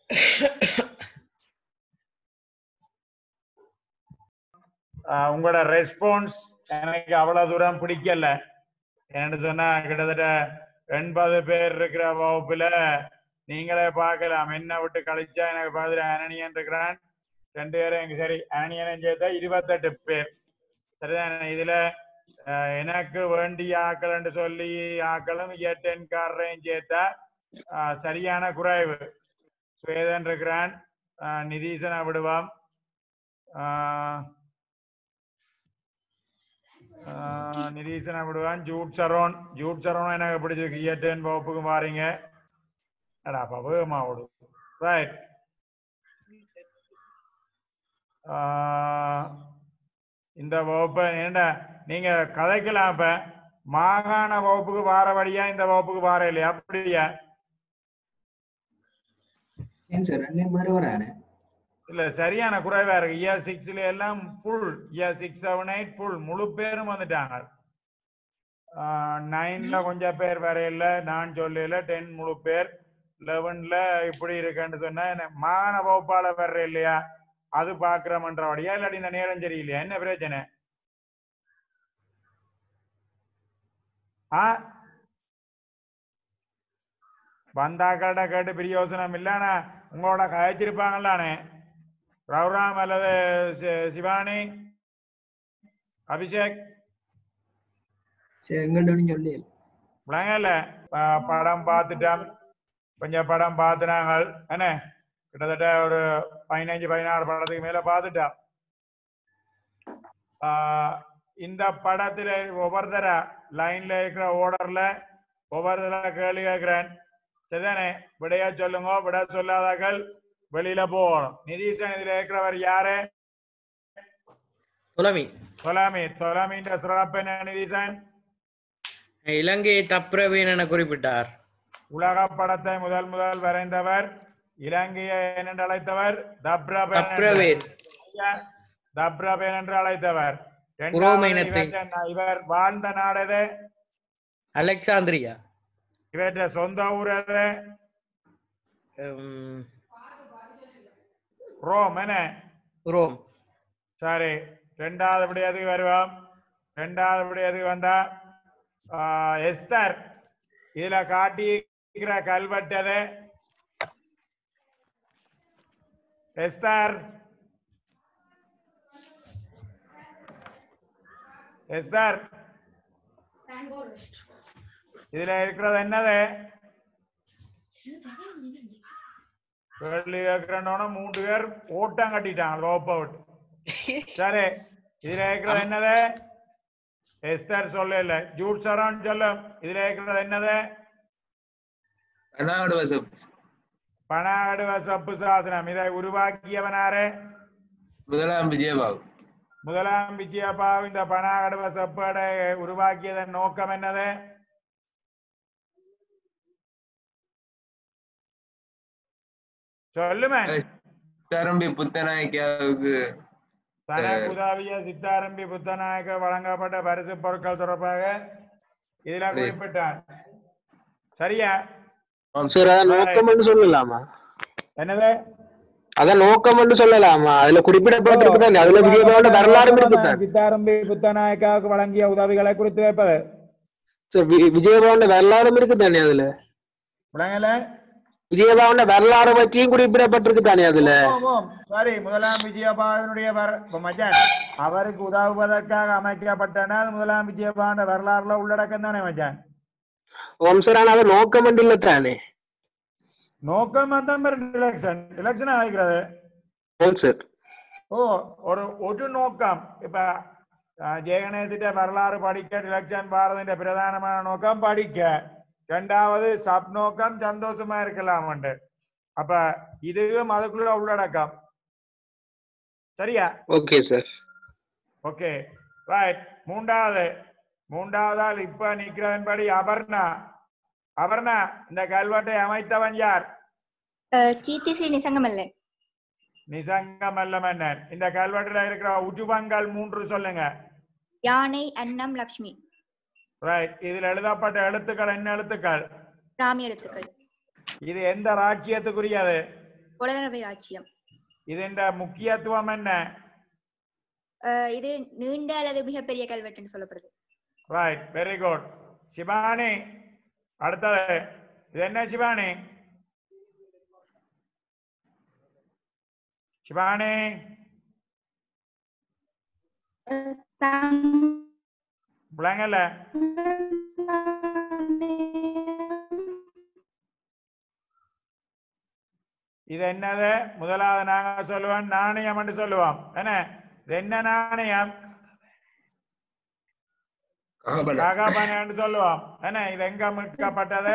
ஆஹ் உங்களோட ரெஸ்பான்ஸ் எனக்கு அவ்வளவு தூரம் பிடிக்கல ஏன்னு சொன்னா கிட்டத்தட்ட எண்பது பேர் இருக்கிற வகுப்புல நீங்களே பார்க்கலாம் என்ன விட்டு கழிச்சா எனக்கு பதில் அனனியன் இருக்கிறான் ரெண்டு பேரும் எங்க சரி அனனியன் சேர்த்தா இருபத்தெட்டு பேர் சரிதானே இதுல ஆஹ் எனக்கு வேண்டிய ஆக்கள்னு சொல்லி ஆக்களும் எட்டென்காரரையும் சேர்த்தா ஆஹ் சரியான குறைவு சுவேதன் இருக்கிறான் ஆஹ் நிதீசனை விடுவான் ஆஹ் ஆஹ் நிதீசனை விடுவான் ஜூட் சரோன் ஜூட் சரோன் எனக்கு பிடிச்சிருக்கு இயற்றேன் வகுப்புக்கு மாறீங்க அடா அப்பா வேகமா விடும் ரைட் இந்த வகுப்பை என்ன நீங்க கதைக்கலாம் இப்ப மாகாண வகுப்புக்கு வார வழியா இந்த வகுப்புக்கு வார இல்லையா அப்படியா ஏன் சார் ரெண்டு பேரும் வரானே இல்ல சரியான குறைவா இருக்கு இயர் சிக்ஸ்ல எல்லாம் full year six seven eight full முழு பேரும் வந்துட்டாங்க நைன்ல கொஞ்சம் பேர் வேற இல்ல நான் சொல்லல டென் முழு பேர் லெவன்ல இப்படி இருக்குன்னு சொன்னா என்ன மாகாண வகுப்பாளர் வர்ற இல்லையா அது பாக்குறோம்ன்றபடியா இல்லாட்டி இந்த நேரம் சரியில்லையா என்ன பிரச்சனை ஆ வந்தாக்கள்கிட்ட கேட்டு பிரயோசனம் இல்லைன்னா உங்களோட கழிச்சிருப்பாங்களானே ரவுராம் அல்லது சி- சிவானி அபிஷேக் சரி எங்கள்ட்ட சொல்லி விளங்கல ப- படம் பார்த்துட்டோம் கொஞ்சம் படம் பார்த்துனாங்க என்ன கிட்டத்தட்ட ஒரு பதினஞ்சு பதினாறு படத்துக்கு மேல பார்த்துட்டோம் ஆஹ் இந்த படத்துல ஒவ்வொருத்தர லைன்ல இருக்கிற ஓர்டர்ல ஒவ்வொருத்தர கேள்வி கேட்கிறேன் சரிதானே விடையா சொல்லுங்க விட சொல்லாதாக்கள் வெளியில போகணும் நிதீசன் இதுல இருக்கிறவர் யாரு புலமி தொலாமி தொலாமின்ற சிறப்பு என்ன நிதீசன் இலங்கையை தப்புரவேன் என குறிப்பிட்டார் உலக படத்தை முதல் முதல் வரைந்தவர் இலங்கையை என்று அழைத்தவர் தப்ரபேன் என்று- தப்ரவேன் ஐயா, தப்ரபேன் என்று அழைத்தவர் உரோம இரண்டாவது இனத்தை. இவற்றை- இவர் வாழ்ந்த நாடது அலெக்சாந்திரியா இவற்ற சொந்த ஊர் எது உம், ரோம் என்ன ரோம் சரி ரெண்டாவது விடயத்துக்கு வருவோம் ரெண்டாவது விடயத்துக்கு வந்தா ஆஹ், எஸ்தர் இதுல காட்டியிருக்கிற கல்வெட்டது எஸ்தர் எஸ்தர் இதுல இருக்கிறது என்னது கேள்வி கேட்கிறோன்னு மூன்று பேர் ஓட்டம் கட்டிட்டாங்க லோப்ப விட்டு சரி இதுல இருக்கிறது என்னது எஸ்தர் சொல்லல ஜூட் சரான் சொல்லும் இதுல இருக்கிறது என்னது அனாடு வசப் பணாடுவ சப்பு சாசனம் இதை உருவாக்கியவனாரு முதலாம் விஜயபாபு முதலாம் விஜயபாவ் இந்த பணாகடுவ சப்படை உருவாக்கியதன் நோக்கம் என்னது சொல்லுமே தரம்பி புத்தநாயக்காவுக்கு தனக்கு உதவிய சித்தாரம்பி புத்தநாயக்க வழங்கப்பட்ட பரிசு பொருட்கள் தொடர்பாக இதுல சரி. குறிப்பிட்டார் சரியா சார் அத நோக்கம்னு சொல்லலாமா என்னது அத நோக்கம்னு சொல்லலாமா அதுல குறிப்பிடப்பட்டிருக்கு தானே அதுல விஜயபாவோட வரலாறு இருக்கு சார் சித்தாரம்பி புத்தநாயக்காவுக்கு வழங்கிய உதவிகளை குறித்து வைப்பது சார் வி- விஜயபாவோட வரலாறும் இருக்கு தானே அதுல விளங்கல விஜயபாவோட வரலாறு பற்றியும் குறிப்பிடப்பட்டிருக்கு தானே அதுல ஆமாம், ஆமாம். சரி முதலாம் விஜயபாலனுடைய வர இப்ப மச்சான் அவருக்கு உதவுவதற்காக அமைக்கப்பட்டன அது முதலாம் விஜயபாலன வரலாறுல உள்ளடக்கம் தானே மச்சான் ஓம் சார் ஆனா அது நோக்கம் இல்ல தானே நோக்கம் தான் எலெக்ஷன் எலெக்ஷன் ஆகிக்கிறது ஓம் சார் ஓ ஒரு ஒரு நோக்கம் இப்ப அஹ், ஜெயகணேசிட்ட வரலாறு படிக்க எலெக்ஷன் பாரதிന്റെ பிரதானமான நோக்கம் படிக்க ரெண்டாவது சப் நோக்கம் சந்தோஷமா இருக்கலாம் அப்ப இதுவும் அதுக்குள்ள உள்ளடக்கம் சரியா ஓகே சார் ஓகே ரைட் மூன்றாவது மூன்றாவதால் இப்ப நிக்கிறதன்படி அபர்ணா அபர்ணா இந்த கல்வெட்டை அமைத்தவன் யார் அஹ், கீர்த்தி ஸ்ரீ நிசங்கமல்ல நிசங்கமல்ல மன்னன் இந்த கல்வெட்டுல இருக்கிற உஜுபங்கள் மூன்று சொல்லுங்க யானை அன்னம் லக்ஷ்மி ரைட் இதுல எழுதப்பட்ட எழுத்துக்கள் என்ன எழுத்துக்கள் ராமி எழுத்துக்கள் இது எந்த ராஜ்யத்துக்குரியது புலனவை ராஜ்யம் ഇതിന്റെ മുഖ്യത്വം என்ன அஹ், இது நீண்ட அல்லது மிகப்பெரிய கல்வெட்டுன்னு சொல்லப்படுது ரைட் வெரி குட் சிவானி அடுத்தது இது என்ன சிவானி சிவானி விளங்கல இது என்னது முதலாவது நாங்க சொல்லுவோம் நாணயம் என்று சொல்லுவோம் என்ன இது என்ன நாணயம் காகாபானு சொல்லுவோம் என்ன இது எங்க மீட்கப்பட்டது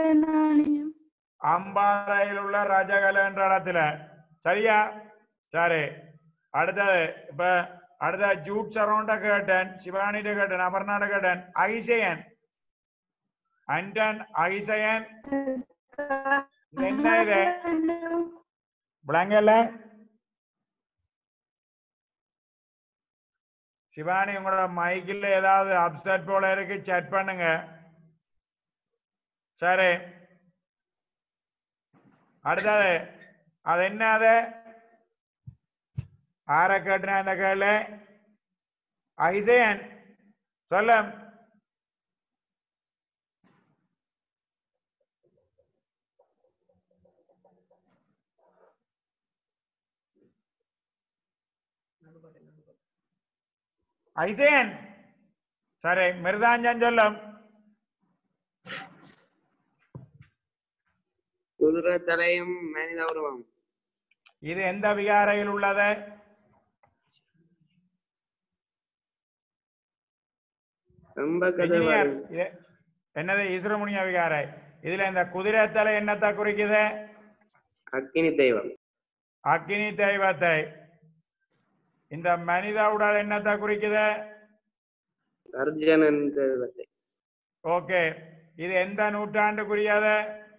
அம்பாறையில் உள்ள ராஜகல என்ற இடத்துல சரியா சரி அடுத்தது இப்ப அடுத்த ஜூட் சரௌண்ட கேட்டன் சிவானிட்ட கேட்டன் அபர்ணாட கேட்டன் அகிசயன் அண்டன் அகிசயன் இது என்ன இது விளங்கல சிவானி உங்களோட மைக்கில் ஏதாவது அப்செட் போல இருக்கு செக் பண்ணுங்க சரி அடுத்தது அது என்ன அது ஆரை கேட்டுனா இந்த கேளு அகிசயன் சொல்லும் ஐசேன் சரி மிருதாஞ்சன் சொல்லும் குதிரை தலையும் மனித உருவம் இது எந்த விகாரையில் உள்ளது ரொம்ப இன்ஜினியர் கதை இது என்னது இசுரமுனிய விகாரை இதுல இந்த குதிரை தலை என்னத்தை குறிக்குது அக்கினி தெய்வம் அக்னி தெய்வத்தை இந்த மனித உடல் என்னத்தை குறிக்குது அர்ஜுனன் தெய்வத்தை ஓகே இது எந்த நூற்றாண்டுக்குரியது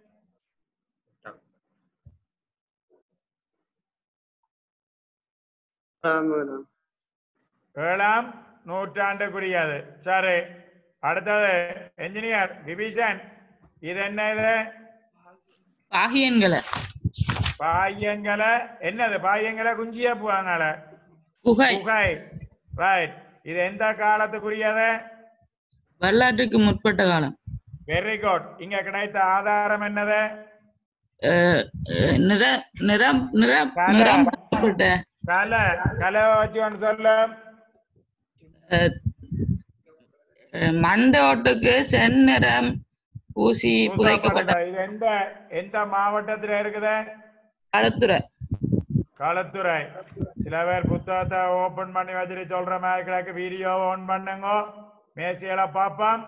ராமனம் ஏழாம் நூற்றாண்டுக்குரியது சரி அடுத்தது என்ஜினியர் விபீஷன் இது என்ன இது பாகியன்களை பாயங்களை என்னது பாயங்களை குஞ்சிய போனால புகை புகை ரைட் இது எந்த காலத்துக்குரியது வரலாற்றுக்கு முற்பட்ட காலம் வெரி குட் இங்க கிடைத்த ஆதாரம் என்னது அஹ், அஹ், நிற நிறம் நிறம் கலை. நிறம் மாற்றப்பட்ட கலை கலை வச்சு ஒன்று சொல்லும் அஹ், அஹ், மண்டோட்டுக்கு செந்நிறம் பூசி புதைக்கப்பட்ட பூசப்பட்ட- இது எந்த எந்த மாவட்டத்துல இருக்குது களத்துறை களத்துறை சில பேர் புத்தகத்தை ஓபன் பண்ணி வச்சுட்டு சொல்ற மாதிரி கிடக்கு வீடியோ ஆன் பண்ணுங்க மேசியில பாப்போம்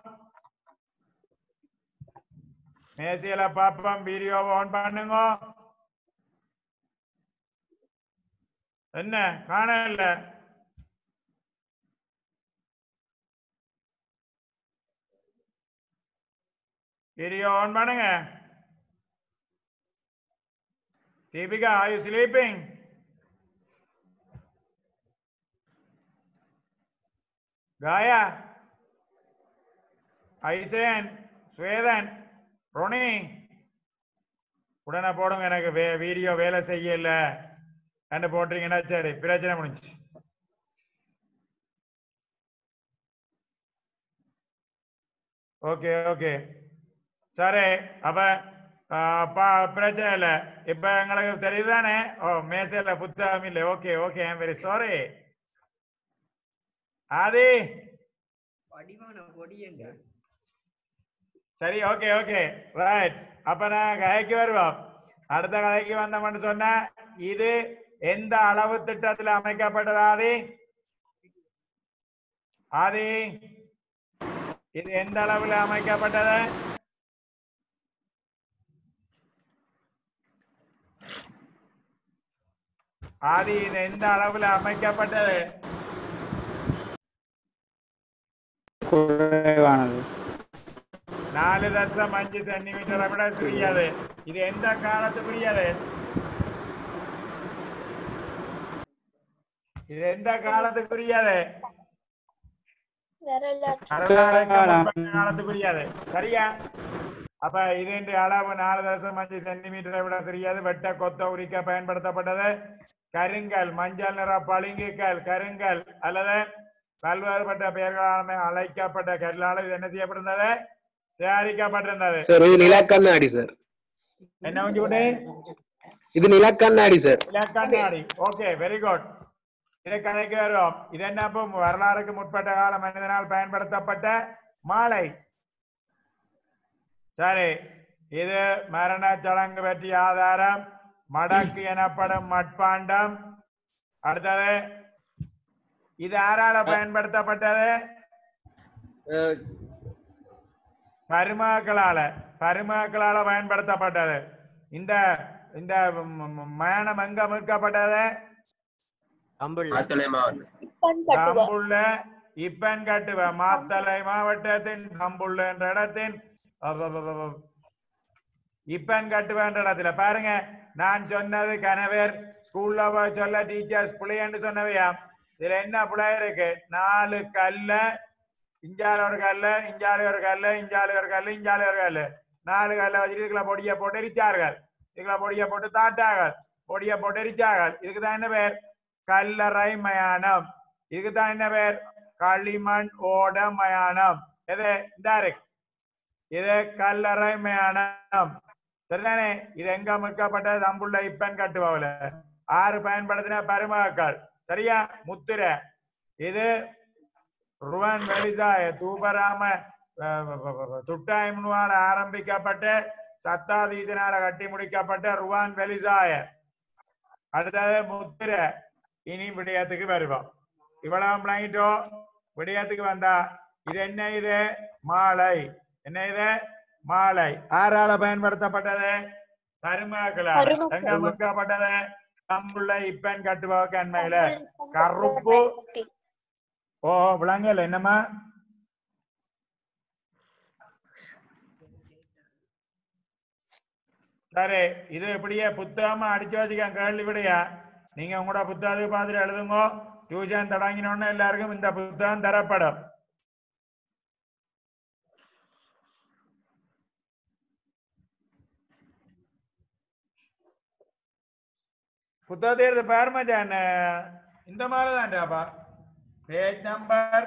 மேசியில பாப்போம் வீடியோ ஆன் பண்ணுங்க என்ன காணல வீடியோ ஆன் பண்ணுங்க தீபிகா are you sleeping காயா ஐசேன் ஸ்வேதன் ரோனி உடனே போடுங்க எனக்கு வே- வீடியோ வேலை செய்யல என்று போட்டீங்கன்னா சரி பிரச்சனை முடிஞ்சு ஓகே ஓகே சரி அப்ப ஆ, ப- பிரச்சனை இல்ல இப்ப எங்களுக்கு தெரியுதானே ஓ மேசையில புத்தகம் இல்லை okay okay I'm very sorry Aadhi சரி ஓகே ஓகே ரைட் அப்ப நான் கதைக்கு வருவோம் அடுத்த கதைக்கு வந்தோம்னு சொன்னா இது எந்த அளவு திட்டத்தில் அமைக்கப்பட்டது ஆதி ஆதி இது எந்த அளவில் அமைக்கப்பட்டது ஆதி இது எந்த அளவில் அமைக்கப்பட்டது குறைவானது நாலு லட்சம் அஞ்சு சென்டிமீட்டரை விட சிறியது இது எந்த காலத்துக்குரியது இது எந்த காலத்துக்குரியது வரலாற்றுக்கு முற்பட்ட காலத்துக்குரியது சரியா அப்ப இதன் அளவு நாலு தசம் அஞ்சு சென்டிமீட்டரை விட சிறியது வெட்ட கொத்த உரிக்க பயன்படுத்தப்பட்டது கருங்கல் மஞ்சள் நிற பளிங்குக்கல் கருங்கல் அல்லது பல்வேறுபட்ட பெயர்களால் அழைக்கப்பட்ட கல்லால் இது என்ன செய்யப்பட்டிருந்தது தயாரிக்கப்பட்டிருந்தது சார் இது நிலக்கண்ணாடி சார் என்ன கொஞ்சம் இது நிலக்கண்ணாடி சார் இலக்கண்ணாடி ஓகே வெரி குட் இதை கதைக்கு வருவோம் இது என்ன அப்போ வரலாறுக்கு முற்பட்ட கால மனிதனால் பயன்படுத்தப்பட்ட மாலை சரி இது மரண சடங்கு பற்றிய ஆதாரம் மடக்கு எனப்படும் மட்பாண்டம் அடுத்தது இது யாரால பயன்படுத்தப்பட்டது அஹ், பருமாக்களால பருமாக்களால பயன்படுத்தப்பட்டது இந்த இந்த ம- ம- மயானம் எங்க மீட்கப்பட்டது மாத்தளை மாவட்டம் தம்புள்ள இப்பன் கட்டுவ மாத்தலை மாவட்டத்தின் தம்புள்ள என்ற இடத்தின் அவ- அவ- அவ- அவ- இப்பன் கட்டுவ என்ற இடத்துல பாருங்க நான் சொன்னது கணவர் ஸ்கூல்ல போய் சொல்ல டீச்சர்ஸ் புள்ளையன்னு சொன்னவையாம் இதுல என்ன புள்ளை இருக்கு நாலு கல்ல இஞ்சால ஒரு கல்லு இஞ்சால ஒரு கல்லு இஞ்சால ஒரு கல்லு இஞ்சால ஒரு கல்லு நாலு கல்ல வச்சுட்டு இதுக்குள்ள பொடியை போட்டு எரிச்சார்கள் இதுக்குள்ள பொடியை போட்டு தாட்டார்கள் பொடியை போட்டு எரிச்சார்கள் இதுக்கு தான் என்ன பேர் கல்லறை மயானம் இதுக்கு தான் என்ன பேர் களிமண் ஓட மயானம் எது இந்த இருக்கு இது கல்லறை மயானம் சரிதானே இது எங்க மிக்கப்பட்டது தம்புள்ள இப்பன் கட்டுவாவில ஆறு பயன்படுத்தின பருமக்கள் சரியா முத்திரை இது ருவன் வெளிசாய தூபராம அஹ், வ- வ- வ- துட்டாயம்னுவால ஆரம்பிக்கப்பட்டு சத்தாதீசனால கட்டி முடிக்கப்பட்ட ருவான் வெளிசாய அடுத்தது முத்திரை இனி விடயத்துக்கு வருவோம் இவ்வளவு விளங்கிட்டோ விடயத்துக்கு வந்தா இது என்ன இது மாலை என்ன இது மாலை ஆறால பயன்படுத்தப்பட்டது கருமக்களால் கருமக்கல். எங்க முக்கப்பட்டது தம்புள்ள இப்பன் கட்டுவாக்கு அண்மையில கருப்பு ஓ விளங்கல என்னம்மா சரி இது இப்படியே புத்தகமா அடிச்சு வச்சுக்க கேள்வி விடையா நீங்க உங்களோட புத்தகத்தை பார்த்துட்டு எழுதுங்க டியூஷன் தொடங்கினோன்னு எல்லாருக்கும் இந்த புத்தகம் தரப்படும் புத்தகத்தை எடுத்து பாருமா ஜான் இந்த மாதிரி தான்டாப்பா பேஜ் நம்பர்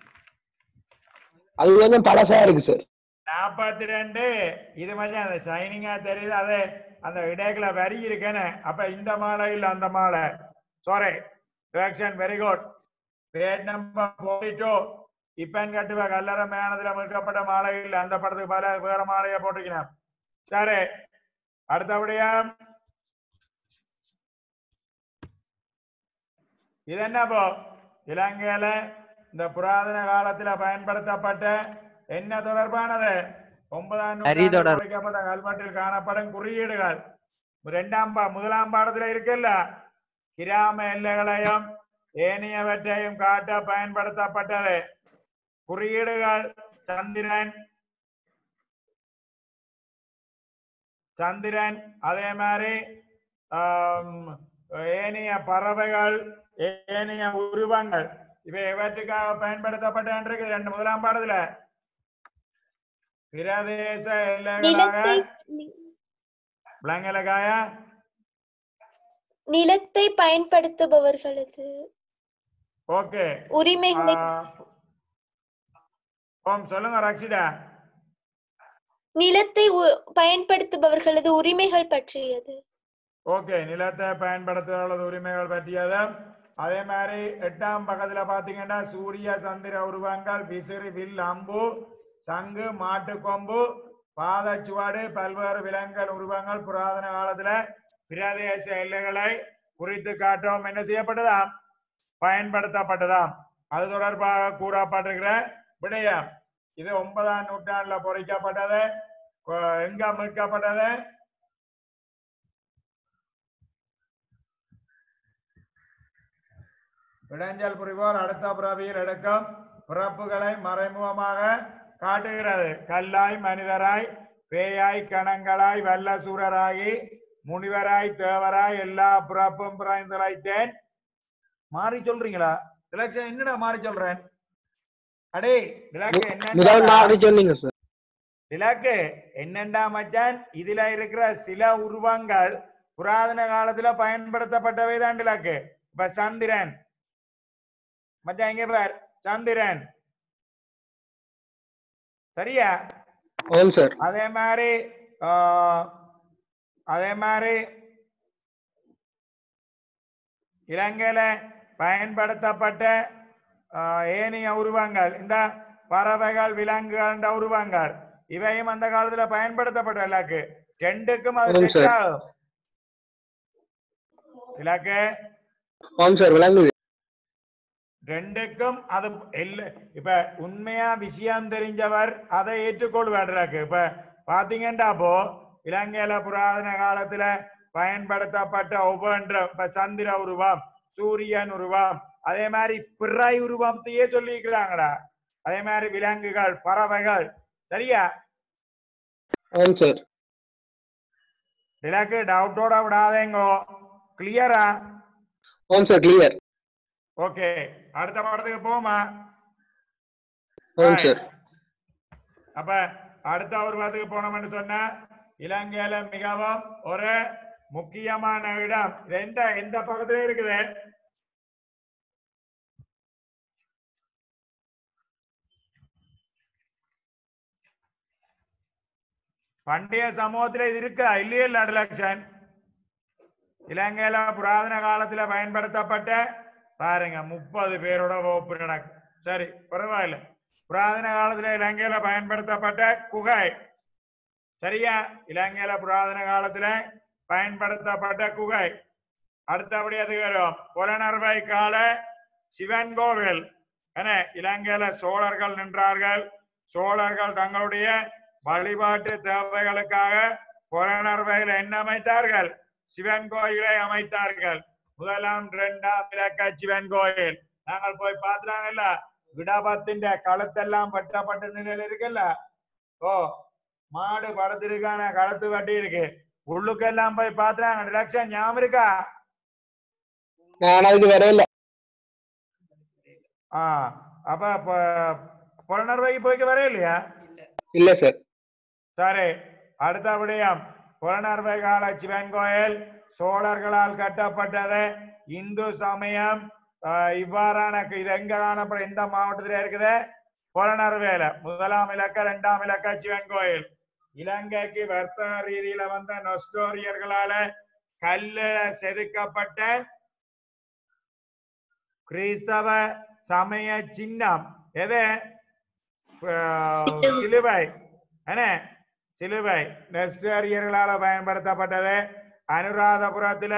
அது கொஞ்சம் பழசா இருக்கு சார் நாற்பத்தி ரெண்டு இது மாதிரி அந்த ஷைனிங்கா தெரியுது அது அந்த இடைக்குல வரி இருக்கேன்னு அப்ப இந்த மாலை இல்ல அந்த மாலை sorry reaction very good bad number forty two இப்பன் கட்டுவ கல்லற மேனதுல மீட்கப்பட்ட மாலை இல்ல அந்த படத்துக்கு பல வேற மாலையா போட்டிருக்கிறேன் சரி அடுத்தபடியா இது என்னப்போ இலங்கையில இந்த புராதன காலத்துல பயன்படுத்தப்பட்ட என்ன தொடர்பானது ஒன்பதாம் நூற்றாண்டில் அரிதொடர். பொறிக்கப்பட்ட கல்வெட்டில் காணப்படும் குறியீடுகள் இரண்டாம் பா முதலாம் பாடத்துல இருக்குல்ல கிராம எல்லைகளையும் ஏனையவற்றையும் காட்ட பயன்படுத்தப்பட்டது குறியீடுகள் சந்திரன் சந்திரன் அதே மாதிரி ஆம், ஏனைய பறவைகள் ஏனைய உருவங்கள் இவை எவற்றுக்காக பயன்படுத்தப்பட்டு ரெண்டு முதலாம் பாடத்துல பிரதேச எல்லைகளாக நிலத்தை நி- விலங்கலகாயா நிலத்தை பயன்படுத்துபவர்களது ஓகே உரிமைகளை ஓம் சொல்லுங்க ரக்ஷிதா நிலத்தை உ- பயன்படுத்துபவர்களது உரிமைகள் பற்றியது ஓகே நிலத்தை பயன்படுத்துவதோட உரிமைகள் பற்றியது அதே மாதிரி எட்டாம் பக்கத்துல பாத்தீங்கன்னா சூரிய சந்திர உருவங்கள் விசிறி வில் அம்பு சங்கு மாட்டு கொம்பு பாதச்சுவாடு பல்வேறு விலங்குகள் உருவங்கள் புராதன காலத்துல பிரதேச எல்லைகளை குறித்து காட்டவும் என்ன செய்யப்பட்டதாம் பயன்படுத்தப்பட்டதாம் அது தொடர்பாக கூறப்பட்டிருக்கிற விடயம் இது ஒன்பதாம் நூற்றாண்டுல பொறிக்கப்பட்டது கொ- எங்க மீட்கப்பட்டது இடைஞ்சல் புரிவோர் அடுத்த பிறவியில் எடுக்கும் பிறப்புகளை மறைமுகமாக காட்டுகிறது கல்லாய் மனிதராய் பேயாய் கணங்களாய் வல்லசூரராகி முனிவராய் தேவராய் எல்லா பிறப்பும் பிறந்திழைத்தேன் மாறி சொல்றீங்களா இலட்சம் என்னடா மாறி சொல்றேன் அடே இலக்கு முதல் என்ன மாறி சொன்னீங்க சார் இலக்கு என்னண்டா மச்சான் இதுல இருக்கிற சில உருவங்கள் புராதன காலத்துல பயன்படுத்தப்பட்டவை தான் இலக்கு இப்ப சந்திரன் மச்சான் இங்க பார் சந்திரன் சரியா ஆம் சார் அதே மாதிரி ஆஹ், அதே மாதிரி இலங்கையில பயன்படுத்தப்பட்ட ஆஹ், ஏனைய உருவங்கள் இந்த பறவைகள் விலங்குகள் உருவங்கள் இவையும் அந்த காலத்துல பயன்படுத்தப்பட்ட இலக்கு ரெண்டுக்கும் அது ஆமாம் set சார். ஆகும் இலக்கு ஆம் சார் விளங்குது ரெண்டுக்கும் அது இல்ல இப்ப உண்மையா விஷயம் தெரிஞ்சவர் அதை ஏற்றுக்கொள்வார் இப்ப பாத்தீங்கன்னா அப்போ இலங்கையில புராதன காலத்துல பயன்படுத்தப்பட்ட ஒவ்வொன்றும் இப்ப சந்திர உருவம் சூரியன் உருவம் அதே மாதிரி பிறை உருவத்தையே சொல்லிக்கிறாங்கடா அதே மாதிரி விலங்குகள் பறவைகள் சரியா ஆம் சார் இலக்கு டவுட்டோட விடாதேங்கோ கிளியரா ஆம் சார் கிளியர் ஓகே அடுத்த படத்துக்கு போமா ஆம் சார் அப்ப அடுத்த உருவத்துக்கு போனோம்னு சொன்னா இலங்கையில மிகவும் ஒரு முக்கியமான இடம் இது எந்த எந்த பக்கத்துல இருக்குது பண்டைய சமூகத்துல இது இருக்கா இல்லையே இல்ல அடலக்ஷன் இலங்கையில புராதன காலத்துல பயன்படுத்தப்பட்ட பாருங்க முப்பது பேரோட வகுப்பு நடக்கும் சரி பரவாயில்ல புராதன காலத்துல இலங்கையில பயன்படுத்தப்பட்ட குகை சரியா இலங்கையில புராதன காலத்துல பயன்படுத்தப்பட்ட குகை அடுத்தபடி அது வரும் புலனர்வை கால சிவன் கோவில் என இலங்கையில சோழர்கள் நின்றார்கள் சோழர்கள் தங்களுடைய வழிபாட்டு தேவைகளுக்காக புலனர்வையில் என்ன அமைத்தார்கள் சிவன் கோயிலை அமைத்தார்கள் முதலாம் இரண்டாம் இலக்க சிவன் கோயில் நாங்கள் போய் பார்த்தாங்கல்ல விடபத்தின் கழுத்தெல்லாம் வெட்டப்பட்ட நிலையில இருக்குல்ல ஓ மாடு படுத்திருக்கான கழுத்து வெட்டி இருக்கு உள்ளுக்கெல்லாம் போய் பார்த்தாங்க லட்சம் ஞாபகம் இருக்கா நான் அதுக்கு வரையில ஆ அப்ப ப- புலனர்வைக்கு போய்க்கு வர இல்லையா இல்ல சார் சரி அடுத்தபடியும் புலனர்வை கால சிவன் கோயில் சோழர்களால் கட்டப்பட்டது இந்து சமயம் ஆஹ், இவ்வாறான இது எங்க காணப்படும் எந்த மாவட்டத்துல இருக்குது புலனர்வேல முதலாம் இலக்க இரண்டாம் இலக்க சிவன் கோயில் இலங்கைக்கு வர்த்தக ரீதியில வந்த நொஸ்டோரியர்களால கல்ல செதுக்கப்பட்ட கிறிஸ்தவ சமய சின்னம் எது ஆஹ், சிலுவை. சிலுவை என்ன சிலுவை நெஸ்டோரியர்களால பயன்படுத்தப்பட்டது அனுராதபுரத்துல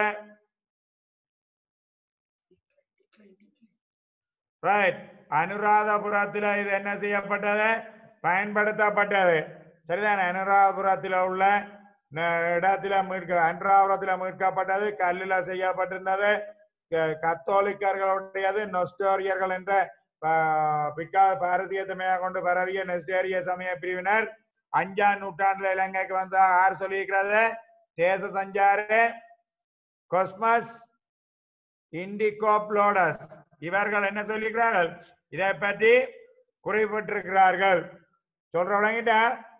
ரைட் அனுராதபுரத்துல இது என்ன செய்யப்பட்டது பயன்படுத்தப்பட்டது சரிதானே அனுராதபுரத்துல உள்ள ந- இடத்துல மீட்க அனுராதபுரத்துல மீட்கப்பட்டது கல்லுல செய்யப்பட்டிருந்தது க- கத்தோலிக்கர்களுடையது நொஸ்டோரியர்கள் என்ற ப- பிக்கா பாரதியத்தமையாக கொண்டு பரவிய நெஸ்டோரிய சமய பிரிவினர் அஞ்சாம் நூற்றாண்டுல இலங்கைக்கு வந்த யார் சொல்லியிருக்கிறது தேச சஞ்சாரி கொஸ்மஸ் இண்டிகோப்ளோடஸ் இவர்கள் என்ன சொல்லியிருக்கிறார்கள் இதை பற்றி குறிப்பிட்டிருக்கிறார்கள் சொல்ற விளங்கிட்டா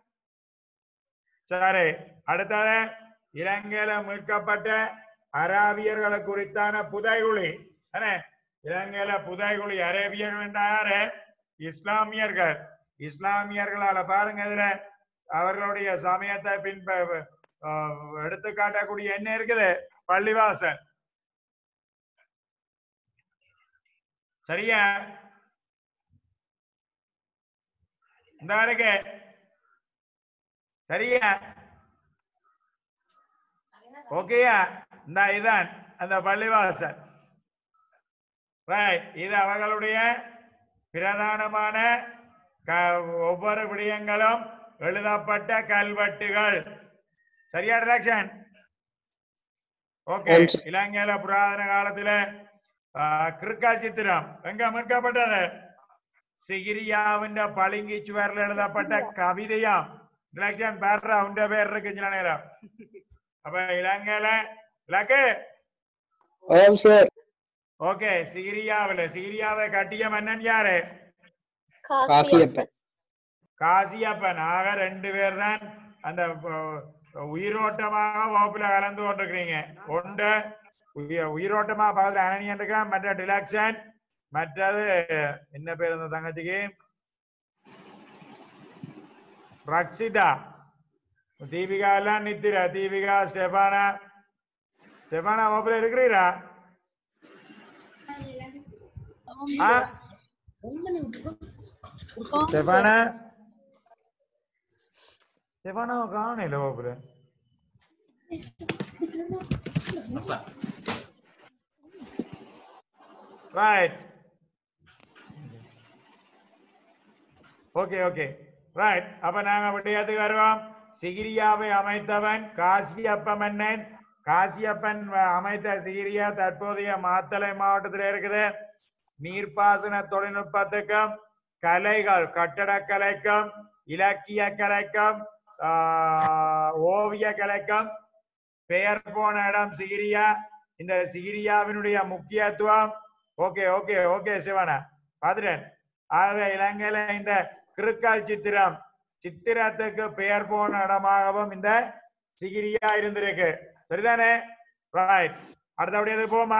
சரி அடுத்தது இலங்கையில மீட்கப்பட்ட அராபியர்களை குறித்தான புதைகுழி என்ன இலங்கையில புதைகுழி அரேபியர்கள் என்றா யாரு இஸ்லாமியர்கள் இஸ்லாமியர்களால பாருங்க இதுல அவர்களுடைய சமயத்தை பின்ப அஹ், எடுத்து காட்டக்கூடிய என்ன இருக்குது பள்ளிவாசல் சரியா இந்த இருக்கு சரியா ஓகேயா இந்த இதான் அந்த பள்ளிவாசல் ரைட் இது அவர்களுடைய பிரதானமான க- ஒவ்வொரு விடயங்களும் எழுதப்பட்ட கல்வெட்டுகள் சரியா டிராக்ஷன் ஓகே ஆம் சார். இலங்கையில புராதன காலத்துல ஆஹ், கிறுக்கா சித்திரம் எங்க மீட்கப்பட்டது சிகிரியாவிന്റെ பளிங்கி சுவரில் எழுதப்பட்ட கவிதையாம் டிராக்ஷன் பேர்ரா உண்ட பேர் இருக்கு சில நேரம் அப்ப இலங்கையில இலக்கு ஆம் சார் ஓகே சிகிரியாவில சிகிரியாவை கட்டிய மன்னன் யாரு காசியப்பன் காசியப்பன் காசியப்பன் ஆக ரெண்டு பேர் தான் அந்த அஹ், உயிரோட்டமாக வகுப்புல கலந்து கொண்டிருக்கிறீங்க ஒன்று உய- உயிரோட்டமா பக்கத்துல அனனியன் இருக்கான் மற்ற டிலாக்ஷன் மற்றது என்ன பேர் அந்த தங்கச்சிக்கு ரக்ஷிதா தீபிகா எல்லாம் நித்திர தீபிகா ஸ்டெபானா ஸ்டெபானா வகுப்புல இருக்கிறீரா ஆ ஸ்டெபானா ஸ்டெபானாவை காணல வகுப்புல ரைட் ஓகே ஓகே ரைட் அப்ப நாங்க விடயத்துக்கு வருவோம் சிகிரியாவை அமைத்தவன் காசியப்ப மன்னன் காசியப்பன் வ- அமைத்த சிகிரியா தற்போதைய மாத்தளை மாவட்டத்தில் இருக்குது நீர்ப்பாசன தொழில்நுட்பத்துக்கும் கலைகள் கட்டடக்கலைக்கும் இலக்கிய கலைக்கும் ஆஹ், ஓவிய கலைக்கும் பெயர் போன இடம் சிகிரியா இந்த சிகிரியாவினுடைய முக்கியத்துவம் ஓகே ஓகே ஓகே சிவனா பாத்துட்டேன் ஆகவே இலங்கையில இந்த கிருக்கால் சித்திரம் சித்திரத்துக்கு பெயர் போன இடமாகவும் இந்த சிகிரியா இருந்திருக்கு சரிதானே ரைட் அடுத்தபடியது போமா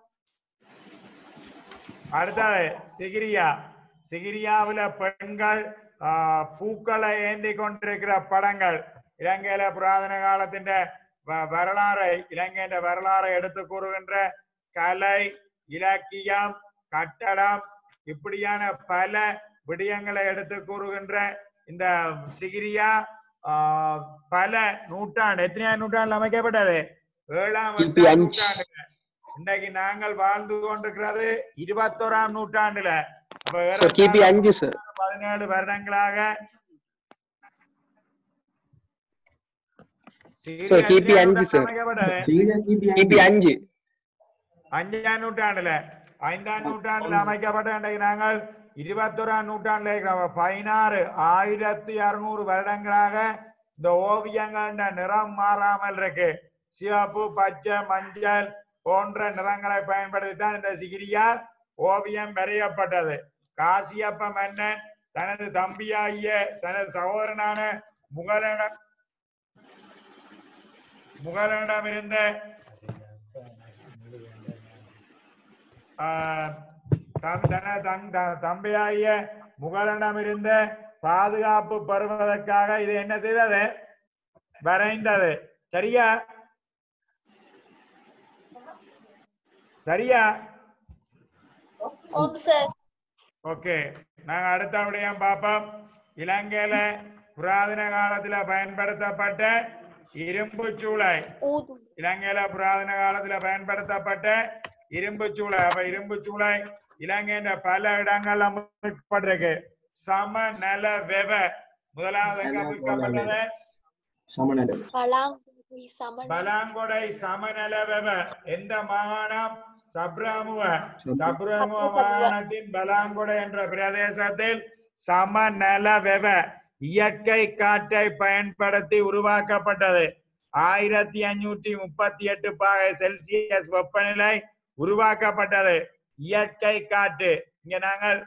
அடுத்தது சிகிரியா சிகிரியாவுல பெண்கள் ஆ, பூக்களை ஏந்தி கொண்டிருக்கிற படங்கள் இலங்கையில புராதன காலத்தின் வ- வரலாறை இலங்கையின் வரலாறை எடுத்து கூறுகின்ற கலை இலக்கியம் கட்டடம் இப்படியான பல விடயங்களை எடுத்து கூறுகின்ற இந்த சிகிரியா ஆ, பல நூற்றாண்டு எத்தனையாம் நூற்றாண்டுல அமைக்கப்பட்டது ஏழாம் கிபி எட்டாம் அஞ்சு. நூற்றாண்டுல இன்னைக்கு நாங்கள் வாழ்ந்து கொண்டிருக்கிறது இருபத்தோராம் நூற்றாண்டுல அப்ப சார் கிபி ஏறத்தாழ அஞ்சு சார் பதினேழு வருடங்களாக சார் கிபி அஞ்சு சார் அமைக்கப்பட்டது சீனா கிபி கிபி அஞ்சு அஞ்சாம் நூற்றாண்டுல ஐந்தாம் நூற்றாண்டுல அமைக்கப்பட்ட இன்றைக்கு நாங்கள் இருபத்தோராம் நூற்றாண்டுல இருக்கிறோம் பதினாறு ஆயிரத்தி அறுநூறு வருடங்களாக இந்த ஓவியங்கள் நிறம் மாறாமல் இருக்கு சிவப்பு பச்சை மஞ்சள் போன்ற நிறங்களை பயன்படுத்தி தான் இந்த சிகிரியா ஓவியம் வரையப்பட்டது காசியப்ப மன்னன் தனது தம்பியாகிய தனது சகோதரனான முகலிடம் முகலிடம் இருந்த ஆஹ் தம்- தன தங் த- தம்பியாகிய முகலிடம் இருந்த பாதுகாப்பு பெறுவதற்காக இது என்ன செய்தது வரைந்தது சரியா சரியா ஓம் சார் ஓகே நாங்க அடுத்த விடயம் பார்ப்போம் இலங்கையில புராதன காலத்துல பயன்படுத்தப்பட்ட இரும்பு சூளை ஊதும் இலங்கையில புராதன காலத்துல பயன்படுத்தப்பட்ட இரும்பு சூளை அப்ப இரும்பு சூளை இலங்கையின் பல இடங்கள்ல மீட்கப்பட்டிருக்கு சமநல வெவ முதலாவது எங்க மீட்கப்பட்டது சமநல பலாங்குடி சமண பலாங்கொடை சமநல வெவ எந்த மாகாணம் சப்ராமுவ சப்ரம மாகாணத்தின் பலாங்குடை என்ற பிரதேசத்தில் சமநல வெவ இயற்கை காற்றை பயன்படுத்தி உருவாக்கப்பட்டது ஆயிரத்தி அஞ்சூற்றி முப்பத்தி எட்டு பாகை செல்சியஸ் வெப்பநிலை உருவாக்கப்பட்டது இயற்கை காற்று இங்க நாங்கள்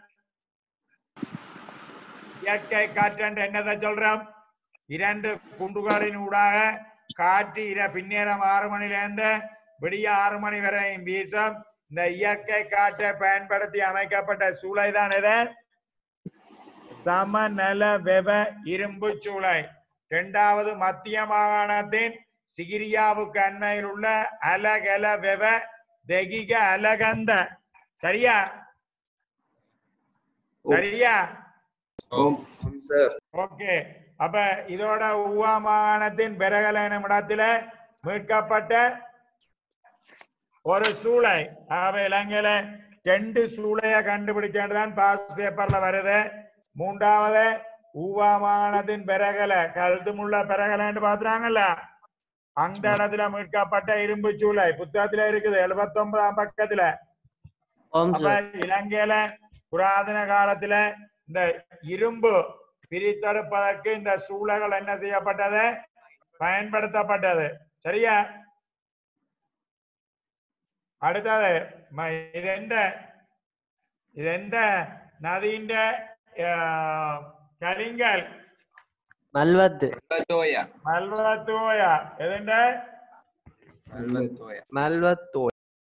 இயற்கை காற்று என்று என்னதை சொல்றோம் இரண்டு குண்டுகளின் ஊடாக காற்று இர பின்னேரம் ஆறு மணில இருந்து விடிய ஆறு மணி வரையும் வீசும் இந்த இயற்கை காற்றை பயன்படுத்தி அமைக்கப்பட்ட சூளை தான் இது சமநல வெவ இரும்பு சூளை இரண்டாவது மத்திய மாகாணத்தின் சிகிரியாவுக்கு அண்மையில் உள்ள அலகல வெவ தெகிக அலகந்த சரியா சரியா ஓம் ஓம் சார் ஓகே அப்ப இதோட உவா மாகாணத்தின் பெரகல எனும் இடத்துல மீட்கப்பட்ட ஒரு சூளை ஆகவே இலங்கையில ரெண்டு சூளைய கண்டுபிடிச்சதுதான் பாஸ் பேப்பர்ல வருது மூன்றாவது ஊவா மாகாணத்தின் பெரகல கழுத்துமுள்ள பெரகலன்னு பாத்துறாங்கல்ல அந்த இடத்துல மீட்கப்பட்ட இரும்பு சூளை புத்தகத்துல இருக்குது எழுபத்தி ஒன்பதாம் பக்கத்துல ஓம் அப்ப இலங்கையில புராதன காலத்துல இந்த இரும்பு பிரித்தெடுப்பதற்கு இந்த சூளைகள் என்ன செய்யப்பட்டது பயன்படுத்தப்பட்டது சரியா அடுத்தது ம- இது எந்த இது எந்த நதியின் കരിങ്കൽ മൽവത്ത് തോയ മൽവത്തോയ ഏതുണ്ട് തോയ മൽവത്തോ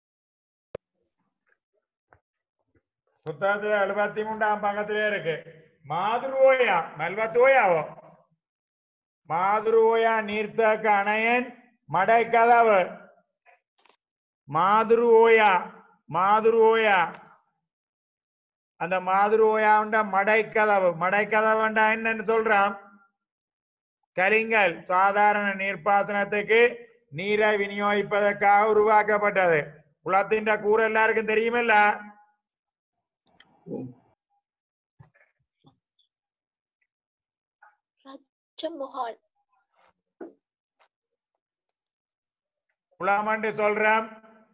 புத்தகத்துல எழுபத்தி மூன்றாம் பக்கத்திலே இருக்கு மாதுருவோயா மெல்வத்தோயாவோ மாதுருவோயா நீர்த்தக்க அணையன் மடைக்கதவு மாதுருவோயா மாதுருவோயா அந்த மாதுருவோயாண்ட மடைக்கதவு மடைக்கதவுண்டா என்னன்னு சொல்றான் கலிங்கல் சாதாரண நீர்ப்பாசனத்துக்கு நீரை விநியோகிப்பதற்காக உருவாக்கப்பட்டது குளத்தின் கூறு எல்லாருக்கும் தெரியுமில்ல ஓம் ராஜமஹால் குளமண்டு சொல்றோம்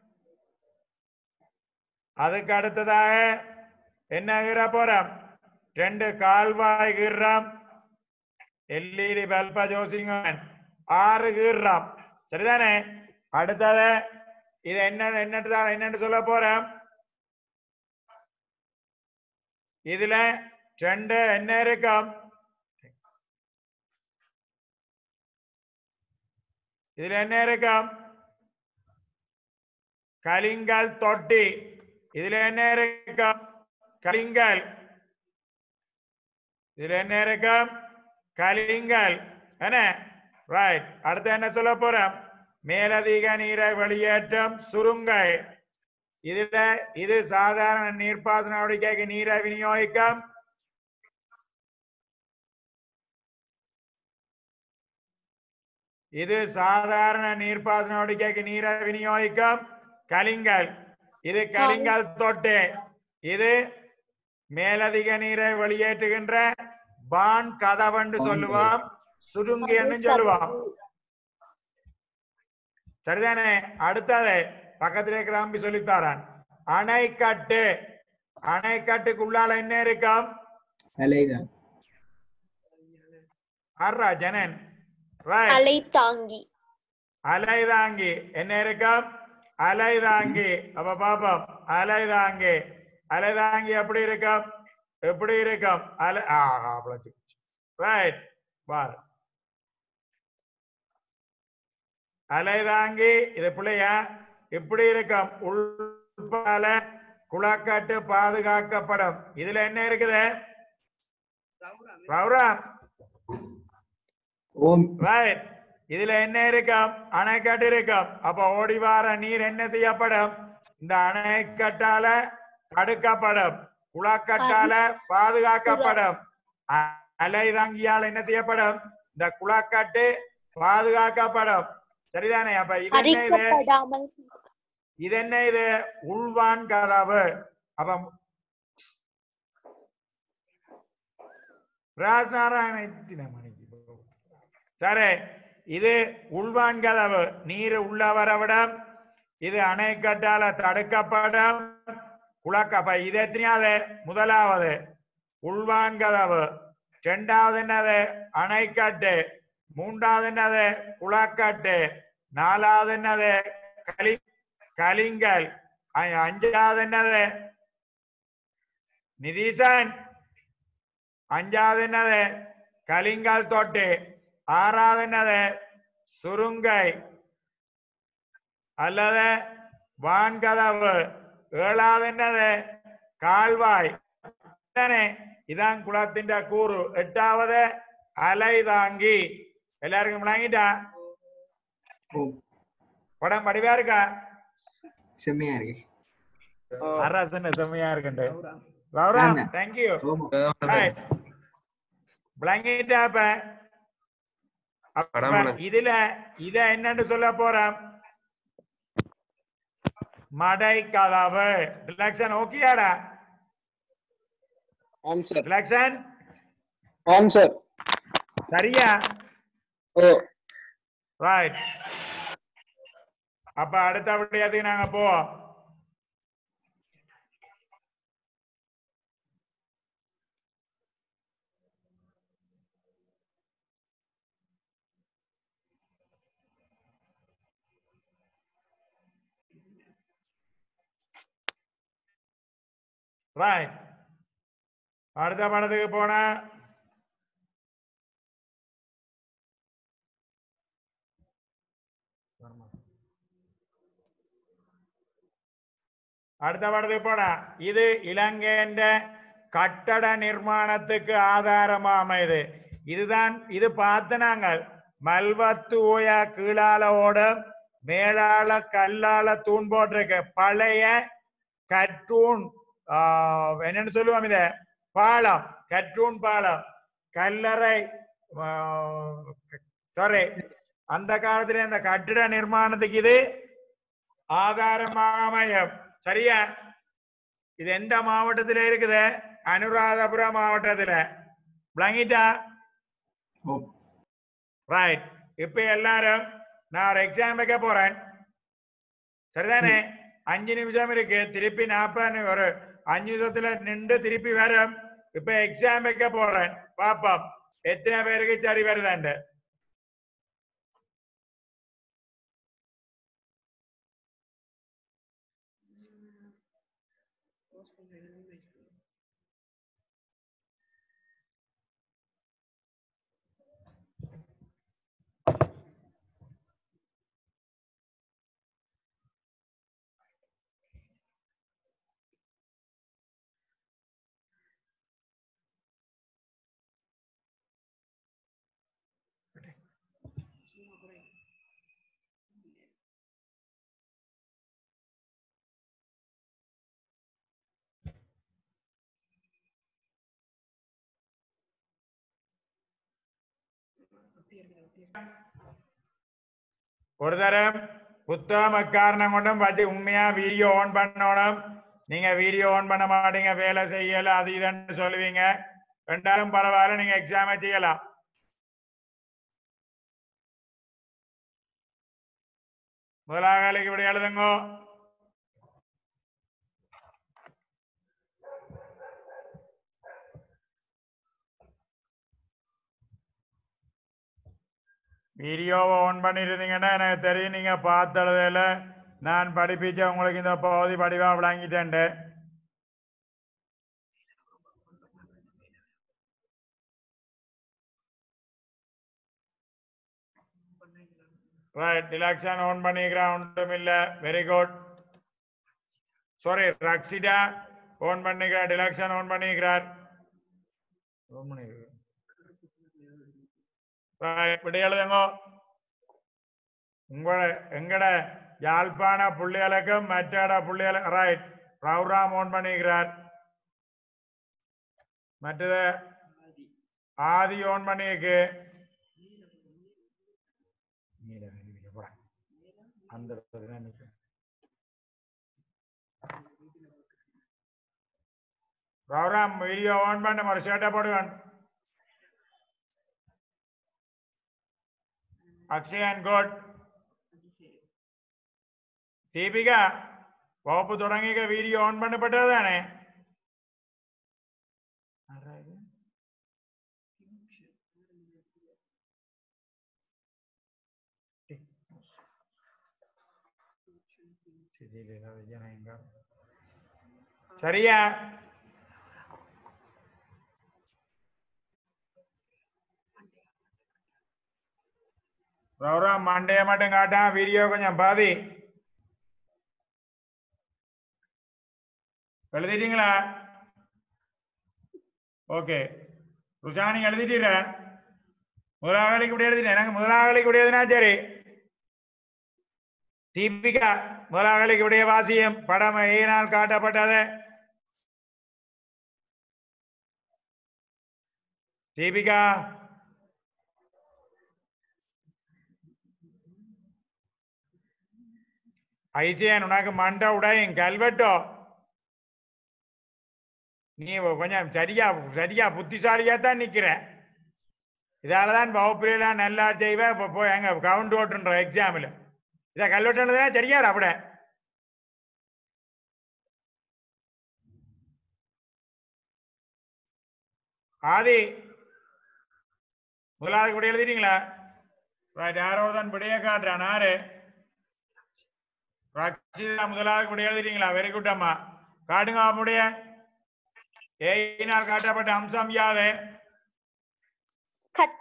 அதுக்கு அடுத்ததாக என்ன கீற போறோம் ரெண்டு கால்வாய் கீறோம் எல்இடி பல்ப ஜோசிங்கன் ஆறு கீறோம் சரிதானே அடுத்தது இது என்ன என்னட்டு என்னன்னு சொல்ல போறோம் இதுல ரெண்டு என்ன இருக்கும் இதுல என்ன இருக்கும் கலிங்கல் தொட்டி இதுல என்ன இருக்கும் கலிங்கல் இதுல என்ன இருக்கும் கலிங்கல் என்ன ரைட் அடுத்து என்ன சொல்ல போறோம் மேலதிக நீரை வெளியேற்றம் சுருங்கை இதுல இது சாதாரண நீர்ப்பாசன நடவடிக்கைக்கு நீரை விநியோகிக்கும் இது சாதாரண நீர்ப்பாசன நடவடிக்கைக்கு நீரை விநியோகிக்கும் கலிங்கல் இது கலிங்கல் தொட்டு இது மேலதிக நீரை வெளியேற்றுகின்ற பான் கதவண்டு சொல்லுவோம் சுருங்கின்னு சொல்லுவோம் சரிதானே அடுத்தது பக்கத்திலே கிளம்பி சொல்லித்தாரான் அணைக்கட்டு அணைக்கட்டுக்குள்ளால என்ன இருக்கும் அலைதான் ஆர்ரா ஜனன் ரைட் அலை தாங்கி அலைதாங்கி என்ன இருக்கும் அலைதாங்கி அப்ப பாப்போம் அலைதாங்கி அலைதாங்கி எப்படி இருக்கும் எப்படி இருக்கும் அலை ரைட் பார் அலைதாங்கி இது பிள்ளையா இப்படி இருக்கும் உள்பால குளக்கட்டு பாதுகாக்கப்படும் இதுல என்ன இருக்குது ரவுராம் ஓம் ரைட் இதுல என்ன இருக்கும் அணைக்கட்டு இருக்கும் அப்ப ஓடி வார நீர் என்ன செய்யப்படும் இந்த அணைக்கட்டால தடுக்கப்படும் குளக்கட்டால பாதுகாக்கப்படும் அ- அலைதாங்கியால் என்ன செய்யப்படும் இந்த குளக்கட்டு பாதுகாக்கப்படும் சரிதானே அப்ப இது என்ன இது அரிக்கப்படாமல் இது என்ன இது உள்வான் கதவு அப்ப ராஜ்நாராயண எத்தனை மணிக்கு போகும்? சரி இது உள்வான் கதவு நீர் உள்ள வரவிடம் இது அணைக்கட்டால தடுக்கப்படும் குளக்கப்ப இது எத்தனையாவது முதலாவது உள்வான் கதவு இரண்டாவது என்னது அணைக்கட்டு மூன்றாவது என்னது குளக்கட்டு நாலாவது என்னது களி கலிங்கல் அ- அஞ்சாவது என்னது நிதீசன் அஞ்சாவது என்னது கலிங்கல் தொட்டு ஆறாவது என்னது சுருங்கை அல்லது வான்கதவு ஏழாவது என்னது கால்வாய் தானே இதான் குளத்தின் கூறு எட்டாவது அலைதாங்கி எல்லாருக்கும் விளங்கிட்டா ஓம் படம் படிவா இருக்கா செம்மையா இருக்கு அரசன் செம்மையா இருக்குண்டு ரவுராம் நான் தான். தேங்க்யூ ஓமா ரைட் விளங்கிட்டா அப்ப அப்ப படம் விளங்கு. இதுல இத என்னன்னு சொல்ல போறோம் மடை கதவு ரிலாக்ஷன் ஓகேயாடா ஆம் சார் ரிலாக்ஷன் ஆம் சார் சரியா ஓ ரைட் அப்ப அடுத்தபடியாத்துக்கு நாங்க போவோம் ரைட் அடுத்த படத்துக்கு போனா അടുത്ത പടത്തിൽ പോടാ ഇത് ഇലങ്കേന്റെ കട്ടട നിർമ്മാണத்துக்கு ஆதாரமாம் இது இதுதான் இது பார்த்து நாங்கள் மல்வத்தூய கீழால ஓடும் மேலால கல்லால தூண் போட்டிருக்கு பழைய கற்றூன் ஆஹ், என்னன்னு சொல்லுவோம் இத பாலம் கற்றூன் பாலம் கல்லறை சாரி அந்த காலத்துல இந்த கட்டிட நிர்மாணத்துக்கு இது ஆதாரமாக அமையும் சரியா இது எந்த மாவட்டத்துல இருக்குது அனுராதபுரம் மாவட்டத்துல விளங்கிட்டா ஓம் ரைட் இப்ப எல்லாரும் நான் ஒரு எக்ஸாம் வைக்க போறேன் சரிதானே அஞ்சு நிமிஷம் இருக்கு திருப்பி நாற்பது ஒரு அஞ்சு நிமிஷத்துல நின்று திருப்பி வரும் இப்ப எக்ஸாம் வைக்க போறேன் பாப்போம் எத்தனை பேருக்கு சரி வருதாண்டு ஒரு தரம் புத்தகம் எக்காரணம் கொண்டும் பத்தி உண்மையா வீடியோ ஆன் பண்ணணும் நீங்க வீடியோ ஆன் பண்ண மாட்டீங்க வேலை செய்யல அது இதுன்னு சொல்லுவீங்க ரெண்டாலும் பரவாயில்ல நீங்க எக்ஸாமை செய்யலாம் முதலாக வேலைக்கு இப்படி எழுதுங்கோ வீடியோவை ஆன் பண்ணியிருந்தீங்கன்னா எனக்கு தெரியும் நீங்க பார்த்ததுல நான் படிப்பிச்ச உங்களுக்கு இந்த பகுதி படிவா விளங்கிட்டேன் ரைட் டிலாக்ஷன் ஆன் பண்ணிக்கிறேன் ஒன்றும் இல்ல very good sorry Rakshita on பண்ணிக்கிறார் டிலாக்ஷன் ஆன் பண்ணிக்கிறார் ஆன் பண்ணிக்கிறார் Right, இப்படி எழுதுங்க உங்களோட எங்கட யாழ்ப்பாண புள்ளிகளுக்கும் மற்ற புள்ளிகள் ரைட் ப்ரோக்ராம் ஓன் பண்ணிக்கிறார் மற்றது ஆதி ஓன் பண்ணிருக்கு அந்த இடத்துல தான் நிக்கிறேன். ப்ரோக்ராம் வீடியோ ஆன் பண்ண ஒரு ஷர்ட்டை போடுவேன் അക്ഷയൻ ഗോഡ് ദീപിക വകുപ്പ് തുടങ്ങിയ വീഡിയോ ഓൺ പണ്ണപ്പെട്ടതാണ് சரியா ப்ரோக்ராம் மண்டே மட்டும் காட்டான் வீடியோ கொஞ்சம் பாதி எழுதிட்டீங்களா ஓகே ருஷானி எழுதிட்டீர முதலாக வேலைக்கு இப்படி எழுதிட்டேன் எனக்கு முதலாக வேலைக்கு இப்படி எழுதினா சரி தீபிகா முதலாக வேலைக்கு இப்படியே வாசியம் படம் ஏனால் காட்டப்பட்டது தீபிகா ஐசியன் உனக்கு மண்டை உடையும் கல்வெட்டோ நீ கொஞ்சம் சரியா சரியா புத்திசாலியா தான் நிக்கிற இதாலதான் வகுப்புலாம் நல்லா செய்வேன் இப்போ போய் எங்க கவுண்ட் ஓட்டுன்ற எக்ஸாமில் இதை கல்வெட்டுனதுனா சரியாடா அப்பட ஆதி முதலாவது கூட எழுதிட்டீங்களா ரைட் யாரோ தான் விடைய காட்டுறான் யாரு ரக்ஷிதா முதலாவது கூட எழுதிட்டீங்களா வெரி குட் அம்மா காட்டுங்க அப்படியே ஏயினால் காட்டப்பட்ட அம்சம் யாது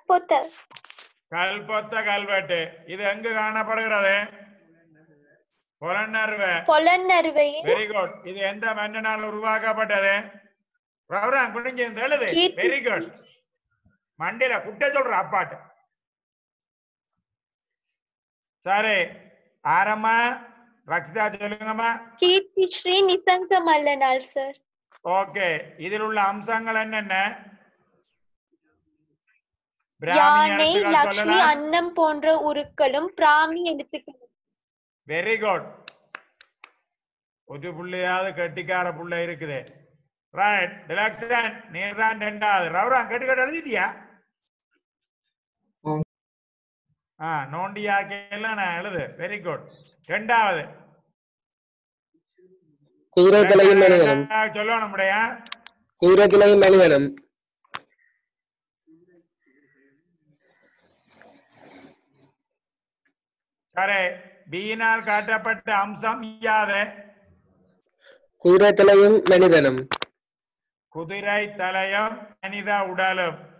கட்பொத்தல் கல்பொத்த கல்வெட்டு இது எங்கு காணப்படுகிறது புலனர்வு பொலன்னறுவையில் வெரி குட் இது எந்த மன்னனால் உருவாக்கப்பட்டது ரவுரான் குனிஞ்சு இருந்து எழுது கீர்த்தி வெரி குட் மண்டையில குட்ட சொல்ற அப்பாட்டு சரி ஆரம்மா ரக்ஷிதா சொல்லுங்கம்மா கீர்த்தி ஸ்ரீ நிசங்க மல்லனால் சார் ஓகே இதில் உள்ள அம்சங்கள் என்னென்ன பிராமி யானை எழுத்துக்கள் லக்ஷ்மி சொல்லலாம் அன்னம் போன்ற உருக்களும் பிராமி எழுத்துக்களும் வெரி குட் ஒரு புள்ளையாவது கெட்டிக்கார புள்ள இருக்குது ரைட் டிலக்ஷன் நீர் தான் ரெண்டாவது ரவுரான் கெட்டு கட்டு எழுதிட்டியா ஆம். ஆ நோண்டியாக்கெல்லாம் நான் எழுது வெரி குட் ரெண்டாவது குதிரை தலையும் மனிதனும் ரெண்டாவது சொல்லணும் முடியா குதிரை தலையும் மனிதனும் சரி பீனால் காட்டப்பட்ட அம்சம் யாது குதிரை தலையும் மனிதனும் குதிரை தலையும் மனித உடலும்